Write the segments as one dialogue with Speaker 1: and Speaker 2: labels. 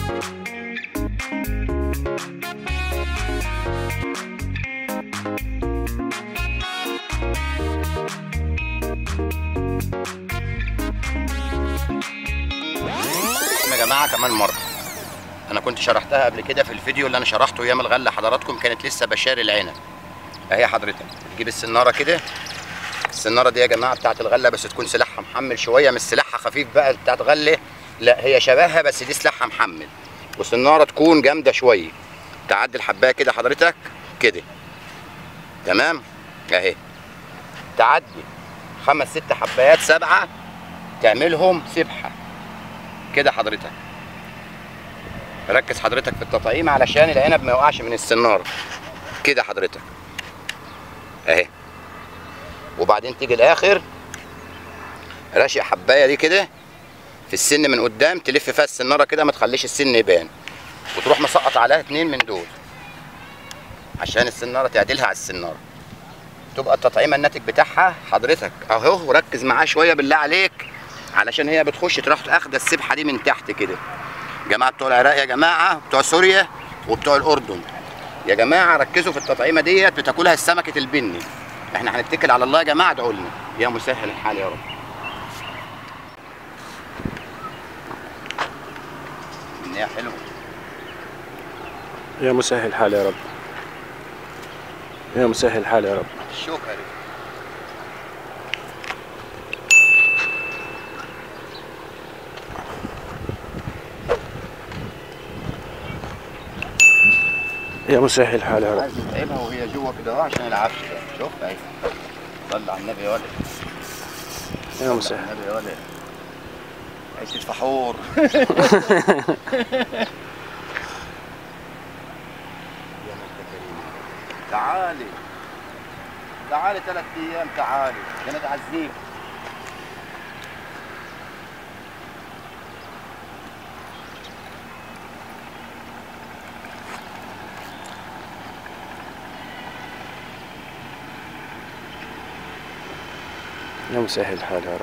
Speaker 1: يا جماعه كمان مره انا كنت شرحتها قبل كده في الفيديو اللي انا شرحته ايام الغله حضراتكم كانت لسه بشار العنب اهي حضرتك تجيب السناره كده السناره دي يا جماعه بتاعت الغله بس تكون سلاحها محمل شويه مش سلاحها خفيف بقى بتاعت غله لا هي شبهها بس دي سلاحها محمل والسناره تكون جامده شويه تعدي الحبايه كده حضرتك كده تمام اهي تعدي خمس ست حبايات سبعه تعملهم سبحه كده حضرتك ركز حضرتك في التطعيم علشان العنب ما يوقعش من السناره كده حضرتك اهي وبعدين تيجي الاخر راشق حبايه دي كده في السن من قدام تلف فيها السناره كده ما تخليش السن يبان وتروح مسقط عليها اتنين من دول عشان السناره تعدلها على السناره تبقى التطعيمه الناتج بتاعها حضرتك اهو ركز معاه شويه بالله عليك علشان هي بتخش تروح اخده السبحه دي من تحت كده جماعه بتوع العراق يا جماعه بتوع سوريا وبتوع الاردن يا جماعه ركزوا في التطعيمه ديت بتاكلها السمكه البني احنا هنتكل على الله يا جماعه ادعوا لنا يا مسهل الحال يا رب ان هي حلوه
Speaker 2: يا مسهل الحال يا رب يا مسهل الحال يا رب
Speaker 1: الشوكه دي
Speaker 2: يا مسهل الحال يا رب
Speaker 1: عايز تتعبها وهي جوه كده اهو عشان العفش ده شوف اهي صلي على النبي يا ولد
Speaker 2: يا
Speaker 1: صلي على
Speaker 2: مسهل
Speaker 1: النبي يا ولد عيش الفحور يا ما انت كريم تعالي تعالي ثلاث ايام تعالي ده انا تعزيك
Speaker 2: يا مسهل الحال يا رب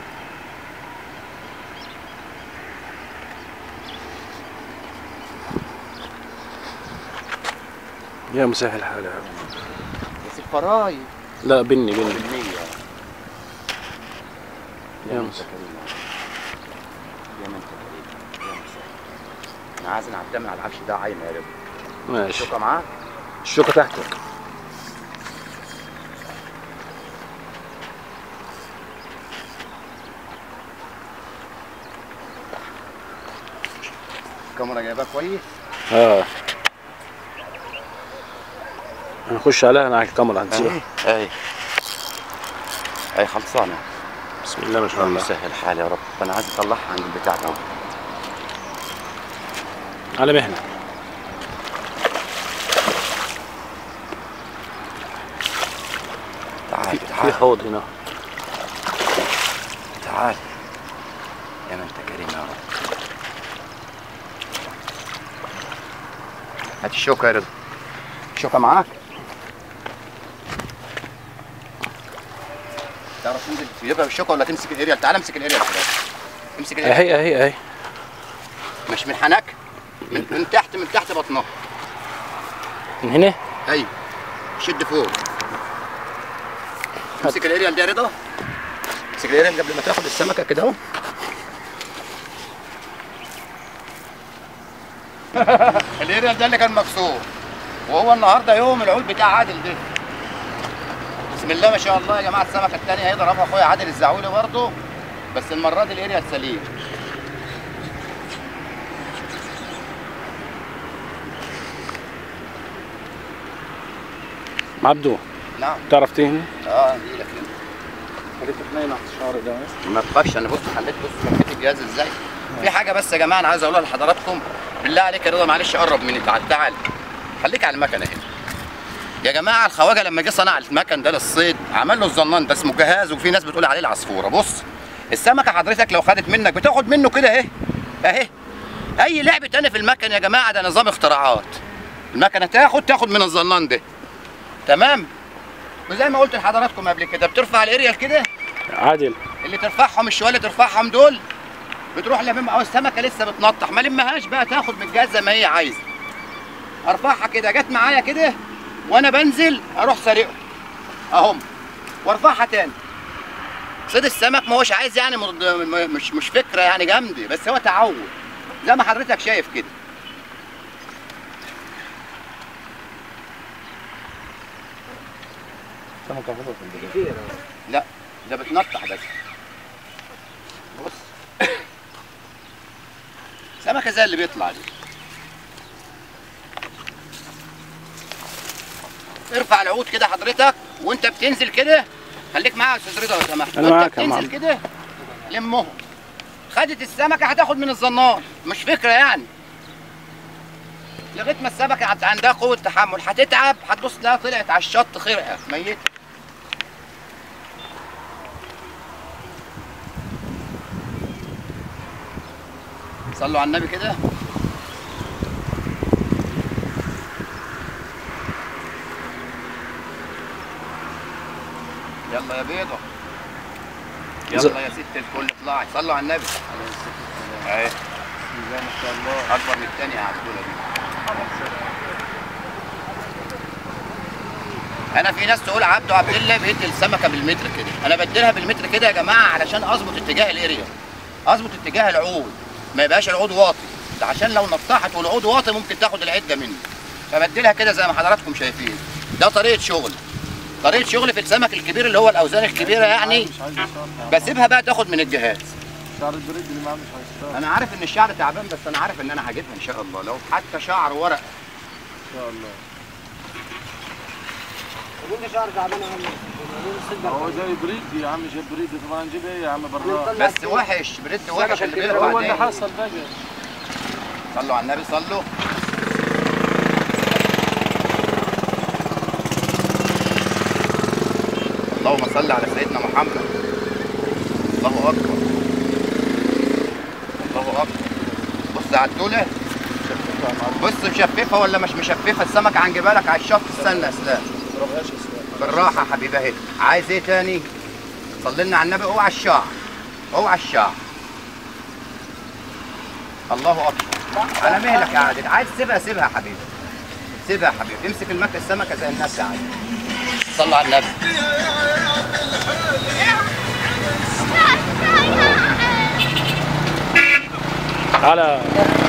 Speaker 2: يا مسهل الحال يا رب
Speaker 1: بس الفرايد
Speaker 2: لا بني بني
Speaker 1: بالمية
Speaker 2: يا
Speaker 1: يا
Speaker 2: مسهل.
Speaker 1: انت كريم يا ما انت كريم يا مسهل انا عايز نعدي من على العفش ده عايمه يا رب
Speaker 2: ماشي
Speaker 1: شوكه معاه
Speaker 2: الشوكة تحتك
Speaker 1: الكاميرا جايباه كويس
Speaker 2: اه هنخش عليها انا على الكاميرا هنسيبها
Speaker 1: اهي اهي اهي خلصانه
Speaker 2: بسم الله ما شاء
Speaker 1: اللهم
Speaker 2: الله
Speaker 1: سهل حال يا رب انا عايز اطلعها عند البتاع ده
Speaker 2: على مهنة
Speaker 1: تعال
Speaker 2: في
Speaker 1: تعال
Speaker 2: حوض هنا
Speaker 1: تعال يا ما انت كريم يا رب هات الشوكه يا رضا الشوكه معاك تعرف تنزل تجيبها بالشوكه ولا تمسك الاريال تعال امسك الاريال كده. امسك الاريال
Speaker 2: اهي اهي اهي
Speaker 1: مش من حنك من, من تحت من تحت بطنها
Speaker 2: من هنا
Speaker 1: ايوه شد فوق امسك الاريال دي يا رضا امسك الاريال قبل ما تاخد السمكه كده اهو الاريال ده اللي كان مكسور وهو النهارده يوم العود بتاع عادل ده بسم الله ما شاء الله يا جماعه السمكه الثانيه هيضربها اخويا عادل الزعولي برضه بس المره دي الاريال سليم
Speaker 2: عبدو
Speaker 1: نعم
Speaker 2: تعرف تهني
Speaker 1: اه دي لك هنا.
Speaker 2: خليك تنين على الشعر ده
Speaker 1: ما تخافش انا بص خليت بص كفيت الجهاز ازاي في حاجه بس يا جماعه انا عايز اقولها لحضراتكم بالله عليك يا رضا معلش قرب مني تعال تعال خليك على المكنه هنا يا جماعه الخواجه لما جه صنع المكن ده للصيد عمل له الظنان ده اسمه جهاز وفي ناس بتقول عليه العصفوره بص السمكه حضرتك لو خدت منك بتاخد منه كده اهي اهي اي لعبه تاني في المكن يا جماعه ده نظام اختراعات المكنه تاخد تاخد من الظنان ده تمام وزي ما قلت لحضراتكم قبل كده بترفع الاريال كده
Speaker 2: عادل
Speaker 1: اللي ترفعهم الشويه اللي ترفعهم دول بتروح لمم او السمكه لسه بتنطح ما لمهاش بقى تاخد من الجهاز زي ما هي عايزه ارفعها كده جت معايا كده وانا بنزل اروح سارقه اهم وارفعها تاني صيد السمك ما هوش عايز يعني مض- م- مش مش فكره يعني جامده بس هو تعود زي ما حضرتك شايف كده
Speaker 2: سمكة حلوة في البداية
Speaker 1: لا ده بتنطح بس بص سمكه زي اللي بيطلع دي ارفع العود كده حضرتك وانت بتنزل كده خليك معايا يا استاذ رضا لو سمحت
Speaker 2: أنا
Speaker 1: وانت
Speaker 2: معاك يا
Speaker 1: بتنزل
Speaker 2: معلم.
Speaker 1: كده لمهم خدت السمكه هتاخد من الزنار مش فكره يعني لغايه ما السمكه عت- عندها قوه تحمل هتتعب هتبص تلاقيها طلعت على الشط خرقه ميته صلوا على النبي كده يلا يا بيضة يلا يا ست الكل اطلعي صلوا على النبي اهي
Speaker 2: بسم الله ما شاء الله
Speaker 1: اكبر من الثانيه يا عبدوله دي انا في ناس تقول عبده عبد الله بيدي السمكه بالمتر كده انا بديلها بالمتر كده يا جماعه علشان اظبط اتجاه الاريا اظبط اتجاه العود ما يبقاش العود واطي ده عشان لو نطحت والعود واطي ممكن تاخد العده مني فبديلها كده زي ما حضراتكم شايفين ده طريقه شغل طريقه شغل في السمك الكبير اللي هو الاوزان الكبيره يعني
Speaker 2: مش عايز يشتغل
Speaker 1: بسيبها بقى تاخد من الجهاز
Speaker 2: شعر البريد اللي معاه مش هيشتغل
Speaker 1: انا عارف ان الشعر تعبان بس انا عارف ان انا هجيبها ان شاء الله لو حتى شعر ورق
Speaker 2: ان شاء الله
Speaker 3: وانت شعر تعبان يا عم
Speaker 2: هو زي بريد يا عم جاب بريد طبعا نجيب ايه يا عم برا
Speaker 1: بس وحش برد وحش اللي بيطلع
Speaker 2: هو اللي
Speaker 1: ده
Speaker 2: حصل بقى
Speaker 1: صلوا على النبي صلوا اللهم صل على سيدنا محمد الله اكبر الله اكبر بص على الدوله بص مشففه ولا مش مشففه السمكه عن جبالك على الشط استنى يا اسلام بالراحه يا حبيبي اهي عايز ايه تاني صلي لنا على النبي اوعى الشعر اوعى الشعر الله اكبر على مهلك يا عادل عايز تسيبها سيبها يا حبيبي سيبها يا حبيبي امسك المكة السمكه زي الناس يا عادل صلى على النبي
Speaker 2: على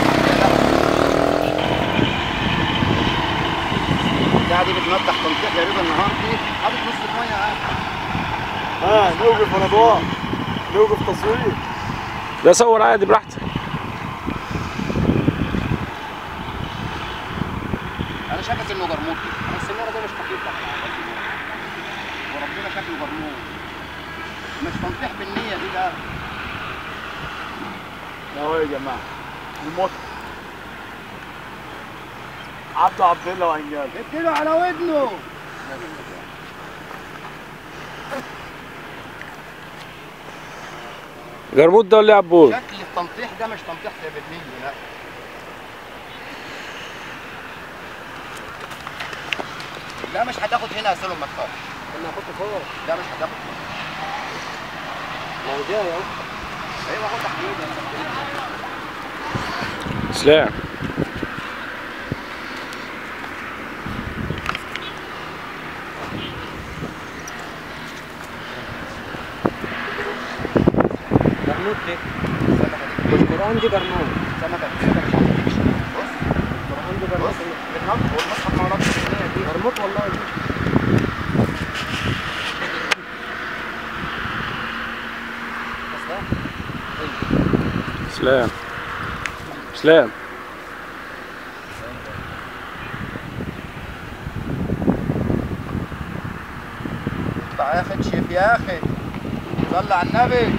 Speaker 1: الساعه دي بتنطح تنطيح يا رضا النهار دي حاطط نص الميه يا عادل
Speaker 3: اه نوقف رمضان نوقف تصوير
Speaker 2: لا صور عادي براحتك
Speaker 1: انا شايفك انه جرموط كده بس النار ده مش خفيف وربنا شكله جرموط مش تنطيح بالنيه دي لا
Speaker 3: اهو يا جماعه الموت عبد عبد الله وانجال
Speaker 1: اديله على ودنه
Speaker 2: جرموط ده ولا إيه يا عبود
Speaker 1: شكل التنطيح ده مش تنطيح زي بالنيه لا لا مش هتاخد هنا يا سلم ما تخافش
Speaker 3: انا احط فوق
Speaker 1: لا مش هتاخد
Speaker 3: ما هو جاي اهو
Speaker 1: ايوه خد تحديد
Speaker 2: اسلام
Speaker 3: برنوت دي القران دي برنوت
Speaker 1: سمكه سمكه مش هتمشي بص
Speaker 3: القران دي
Speaker 1: بص
Speaker 3: برنوت
Speaker 1: بتنط والمصحف ما ورقش الدنيا دي
Speaker 3: برنوت والله دي
Speaker 2: اسلام اسلام
Speaker 1: اطلع يا اخي تشيف يا اخي صلى على النبي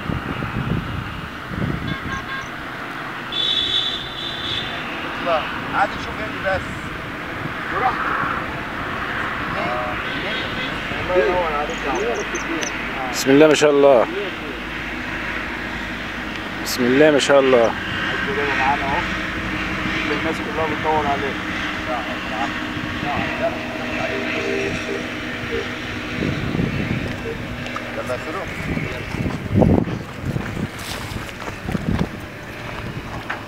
Speaker 1: اطلع عادي شوف هنا بس براحتك
Speaker 3: الله ينور عليك يا عم
Speaker 2: بسم الله ما شاء الله بسم الله ما شاء الله
Speaker 3: الجدول معانا اهو الناس كلها بتدور عليه
Speaker 1: يلا يا سلو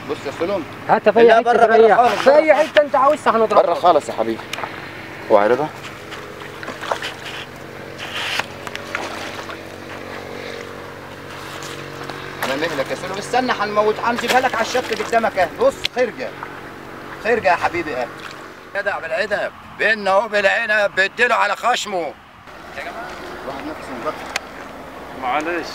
Speaker 1: بص يا سلم
Speaker 4: هات في
Speaker 1: لا،
Speaker 4: اي
Speaker 1: برا،
Speaker 4: حته
Speaker 1: برا
Speaker 4: تريح
Speaker 1: خالص،
Speaker 4: في
Speaker 1: برا
Speaker 4: اي حته انت عاوزها
Speaker 1: بره
Speaker 4: هنضربها
Speaker 1: خالص يا حبيبي اوعى رضا انا مهلك يا سلم استنى هنموت هنجيبها لك على الشط قدامك اهي بص خرجه خرجه يا حبيبي اهي جدع بالعنب بينا اهو بالعنب بيديله على خشمه يا جماعه واحد نفسه مبكر
Speaker 2: معلش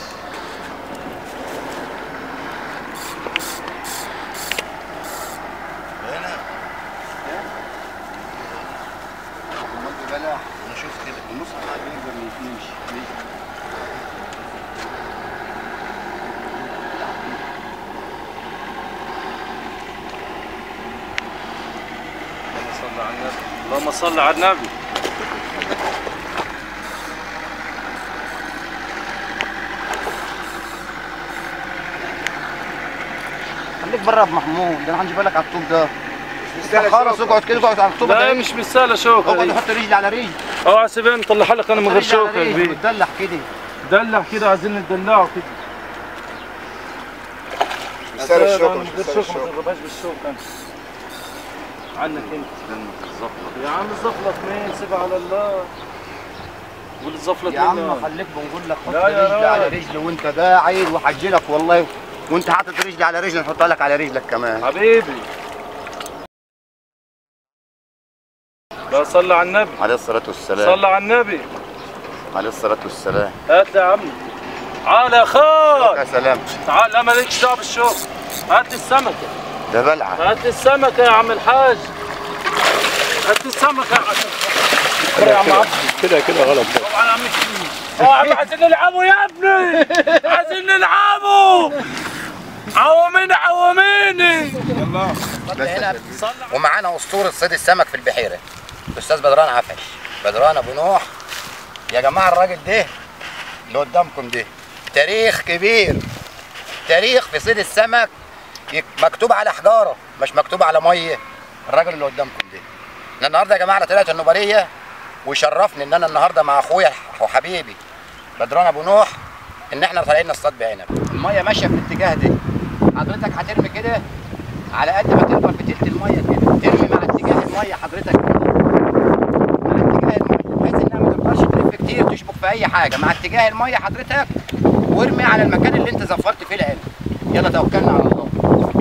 Speaker 1: هنا امال ببلع انا شفت كده النص قاعد بيقدر يمشي ليه؟
Speaker 2: اللهم صل على النبي اللهم صل على النبي
Speaker 1: خليك بره يا ابو محمود ده انا هنجيب لك على الطوب ده خلاص اقعد كده اقعد على الطوب
Speaker 2: لا
Speaker 1: ده
Speaker 2: مش مستاهله شوكه
Speaker 1: اقعد
Speaker 2: دي
Speaker 1: حط رجلي على رجلي
Speaker 2: اوعى سيبني نطلعها لك انا من غير
Speaker 1: رجلي على
Speaker 2: شوكه يا
Speaker 1: رجلي
Speaker 2: كبير
Speaker 1: وتدلع كده
Speaker 2: دلع كده عايزين ندلعه كده
Speaker 3: مستاهل
Speaker 2: لا،
Speaker 3: الشوكة،
Speaker 2: لا،
Speaker 3: مش
Speaker 2: من غير
Speaker 3: مستاهل
Speaker 2: شوكه ما
Speaker 3: الشوكة.
Speaker 2: تضربهاش بالشوكه انت عنك انت يا عم الزفلط مين سيبها على الله قول الزفلط
Speaker 1: يا عم
Speaker 2: مين
Speaker 1: خليك بنقول لك حط
Speaker 2: لا يا
Speaker 1: رجلي على
Speaker 2: راجل.
Speaker 1: رجلي وانت قاعد وهجي لك والله وانت حاطط رجلي على رجلي نحطها لك على رجلك كمان
Speaker 2: حبيبي لا صلى على النبي
Speaker 1: عليه الصلاة والسلام
Speaker 2: صلى على النبي
Speaker 1: عليه الصلاة والسلام
Speaker 2: هات لي يا عم تعال يا خال
Speaker 1: يا سلام
Speaker 2: تعال لا مالكش دعوه بالشوك هات لي السمكه
Speaker 1: ده بلعة
Speaker 2: هات لي السمكه يا عم الحاج هات لي السمكه يا عم يا عم عبد
Speaker 3: كده كده غلط
Speaker 2: طبعا يا عم اوعى عايزين نلعبوا يا ابني عايزين نلعبوا عوميني عوميني صلى
Speaker 1: ومعانا اسطورة صيد السمك في البحيرة الاستاذ بدران عفش بدران ابو نوح يا جماعة الراجل ده اللي قدامكم ده تاريخ كبير تاريخ في صيد السمك يك- مكتوب على حجارة مش مكتوب على مية الراجل اللي قدامكم ده انا النهارده يا جماعة على طلعت النوبرية ويشرفني ان انا النهارده مع اخويا وحبيبي بدران ابو نوح ان احنا طالعين نصطاد بعنب المية ماشية في الاتجاه ده حضرتك هترمي كده على قد ما تقدر في تلت الميه كده ترمي مع اتجاه الميه حضرتك كده مع اتجاه الميه بحيث انها ما تقدرش تلف كتير تشبك في اي حاجه مع اتجاه الميه حضرتك وارمي على المكان اللي انت زفرت فيه العنب يلا توكلنا على الله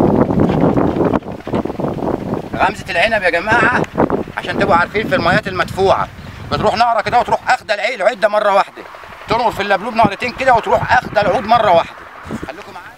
Speaker 1: غمزه العنب يا جماعه عشان تبقوا عارفين في الميات المدفوعه بتروح نقره كده وتروح اخده العيد العده مره واحده تنقر في اللبلوب نقرتين كده وتروح اخده العود مره واحده خليكم معانا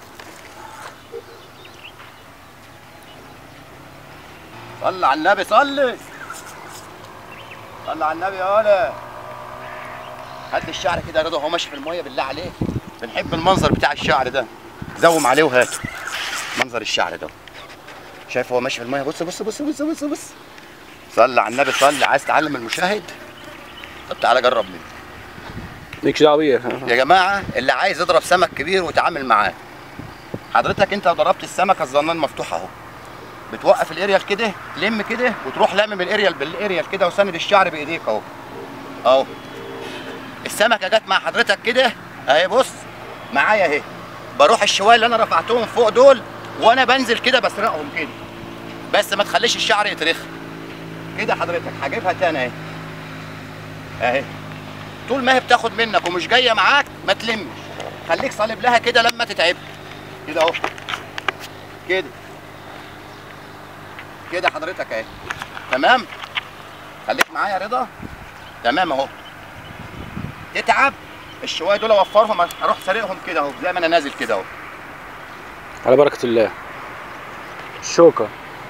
Speaker 1: صلى على النبي صلي صلى على النبي يا ولا هات لي الشعر كده يا رضا وهو ماشي في الميه بالله عليك بنحب المنظر بتاع الشعر ده زوم عليه وهاته منظر الشعر ده شايف هو ماشي في الميه بص بص بص بص بص بص صلى على النبي صلي عايز تعلم المشاهد طب تعالى جرب مني
Speaker 3: مالكش دعوه بيا
Speaker 1: يا جماعه اللي عايز يضرب سمك كبير ويتعامل معاه حضرتك انت لو ضربت السمكه الظنان مفتوح اهو بتوقف الاريال كده تلم كده وتروح لامم الاريال بالاريال كده وساند الشعر بايديك اهو اهو السمكه جت مع حضرتك كده اهي بص معايا اهي بروح الشوايه اللي انا رفعتهم فوق دول وانا بنزل كده بسرقهم كده بس ما تخليش الشعر يترخ كده حضرتك هجيبها تاني اهي اهي طول ما هي بتاخد منك ومش جايه معاك ما تلمش خليك صالب لها كده لما تتعب كده اهو كده كده حضرتك اهي تمام خليك معايا يا رضا تمام اهو تتعب الشويه دول اوفرهم اروح سارقهم كده اهو زي ما انا نازل كده اهو
Speaker 3: على بركه الله الشوكه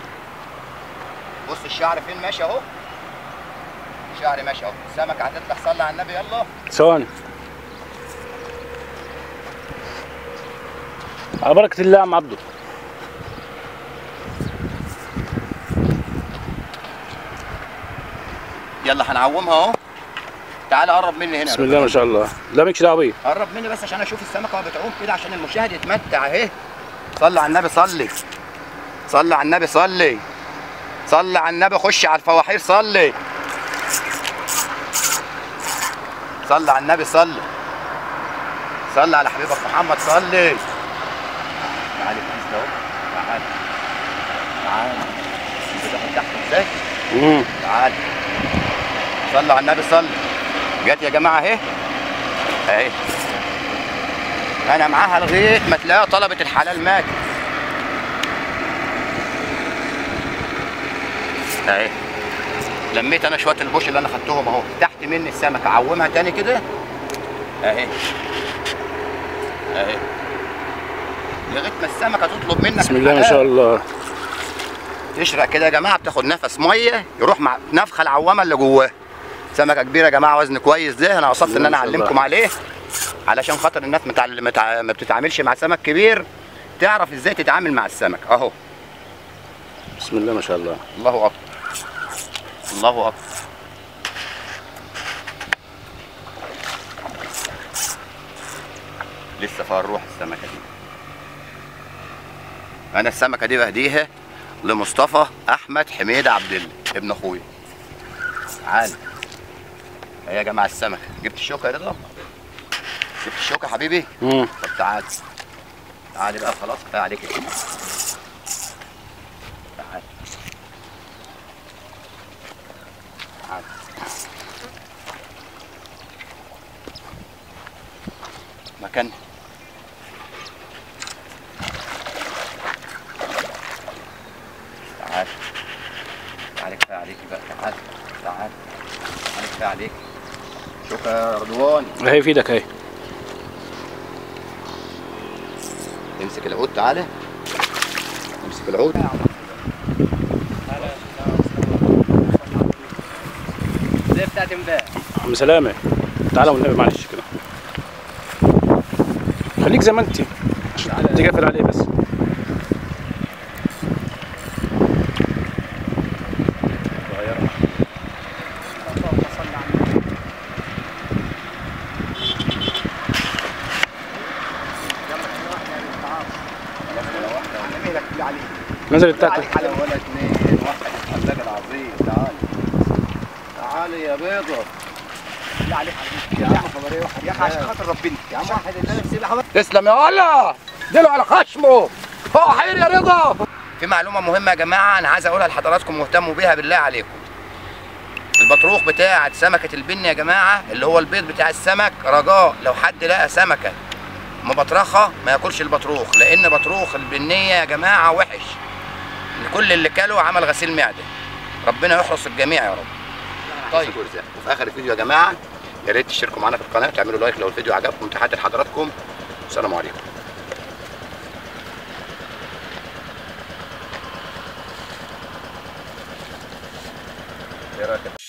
Speaker 1: بص الشعر فين ماشي اهو الشعر ماشي اهو السمكه هتطلع صلي على النبي يلا
Speaker 3: ثواني على بركه الله يا عم عبده
Speaker 1: يلا هنعومها اهو تعالى قرب مني هنا يا
Speaker 3: بسم
Speaker 1: رضا.
Speaker 3: الله ما شاء الله لا مالكش دعوه بيا
Speaker 1: قرب مني بس عشان اشوف السمكه وهي بتعوم كده عشان المشاهد يتمتع اهي صلي على النبي صلي صلي على النبي صلي صلي على النبي خش على الفواحير صلي صلي على النبي صلي صلي على حبيبك محمد صلي تعالي بليز ده اهو تعالي تعال انت تاخد تحت ازاي
Speaker 2: امم
Speaker 1: تعال صلوا على النبي صلي جت يا جماعه اهي اهي انا معاها لغايه ما تلاقيها طلبت الحلال مات اهي لميت انا شويه البوش اللي انا خدتهم اهو تحت مني السمكه اعومها تاني كده اهي اهي لغايه ما السمكه تطلب منك
Speaker 2: بسم الله ما
Speaker 1: الحلال.
Speaker 2: شاء الله
Speaker 1: تشرق كده يا جماعه بتاخد نفس ميه يروح مع نفخه العوامه اللي جواه سمكه كبيره يا جماعه وزن كويس ده انا قصدت ان انا
Speaker 2: ما شاء الله.
Speaker 1: اعلمكم عليه علشان خاطر الناس متع... متع... ما بتتعاملش مع سمك كبير تعرف ازاي تتعامل مع السمك اهو
Speaker 2: بسم الله ما شاء الله
Speaker 1: الله اكبر الله اكبر لسه فيها الروح السمكه دي انا السمكه دي بهديها لمصطفى احمد حميد عبد الله ابن اخويا تعال اهي يا جماعه السمكه جبت الشوكه يا رضا جبت الشوكه يا حبيبي
Speaker 2: امم
Speaker 1: طب تعال تعال بقى خلاص كفايه عليك كده تعال تعال مكان تعال تعال كفايه عليك بقى تعال تعال تعال كفايه عليك شكرا يا رضوان
Speaker 2: اهي في ايدك اهي
Speaker 1: امسك العود تعالى امسك العود زي بتاعت امبارح
Speaker 2: عم سلامه تعالى والنبي معلش كده خليك زي ما انت عشان تقفل عليه بس نزل التحت
Speaker 1: عليك على ولا اثنين واحد الحلاج العظيم تعال تعال يا بيضة لا عليك يا عم خبريه واحد يا اخي عشان خاطر ربنا يا عم واحد الله تسلم يا ولا ديله على خشمه هو حير يا رضا في معلومة مهمة يا جماعة أنا عايز أقولها لحضراتكم واهتموا بيها بالله عليكم البطروخ بتاع سمكة البن يا جماعة اللي هو البيض بتاع السمك رجاء لو حد لقى سمكة مبطرخة ما ياكلش البطروخ لأن بطروخ البنية يا جماعة وحش كل اللي كله عمل غسيل معده ربنا يحرس الجميع يا رب طيب وفي اخر الفيديو يا جماعه يا ريت تشتركوا معانا في القناه تعملوا لايك لو الفيديو عجبكم تحياتي لحضراتكم السلام عليكم ايه رايك يا